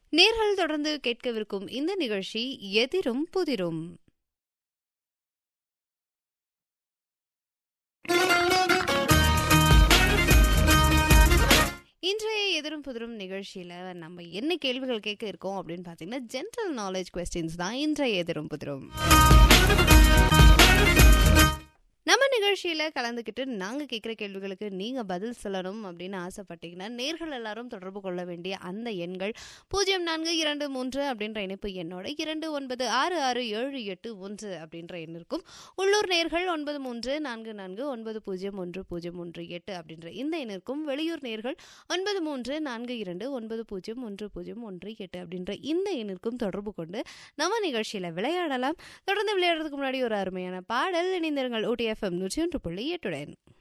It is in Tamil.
நேர்கள் தொடர்ந்து கேட்கவிருக்கும் இந்த நிகழ்ச்சி எதிரும் புதிரும் இன்றைய எதிரும் புதிரும் நிகழ்ச்சியில் நம்ம என்ன கேள்விகள் கேட்க இருக்கோம் அப்படின்னு பார்த்தீங்கன்னா ஜென்ரல் நாலேஜ் கொஸ்டின்ஸ் தான் இன்றைய எதிரும் புதிரும் நம்ம நிகழ்ச்சியில் கலந்துக்கிட்டு நாங்கள் கேட்குற கேள்விகளுக்கு நீங்கள் பதில் சொல்லணும் அப்படின்னு ஆசைப்பட்டீங்கன்னா நேர்கள் எல்லாரும் தொடர்பு கொள்ள வேண்டிய அந்த எண்கள் பூஜ்ஜியம் நான்கு இரண்டு மூன்று அப்படின்ற இணைப்பு எண்ணோட இரண்டு ஒன்பது ஆறு ஆறு ஏழு எட்டு ஒன்று அப்படின்ற எண் இருக்கும் உள்ளூர் நேர்கள் ஒன்பது மூன்று நான்கு நான்கு ஒன்பது பூஜ்ஜியம் ஒன்று பூஜ்ஜியம் ஒன்று எட்டு அப்படின்ற இந்த எண்ணிற்கும் வெளியூர் நேர்கள் ஒன்பது மூன்று நான்கு இரண்டு ஒன்பது பூஜ்ஜியம் ஒன்று பூஜ்ஜியம் ஒன்று எட்டு அப்படின்ற இந்த எண்ணிற்கும் தொடர்பு கொண்டு நம்ம நிகழ்ச்சியில் விளையாடலாம் தொடர்ந்து விளையாடுறதுக்கு முன்னாடி ஒரு அருமையான பாடல் இணைந்திருங்கள் ஓடிஎஃப்எம் நூற்றி ஒன்று புள்ளி எட்டுடன்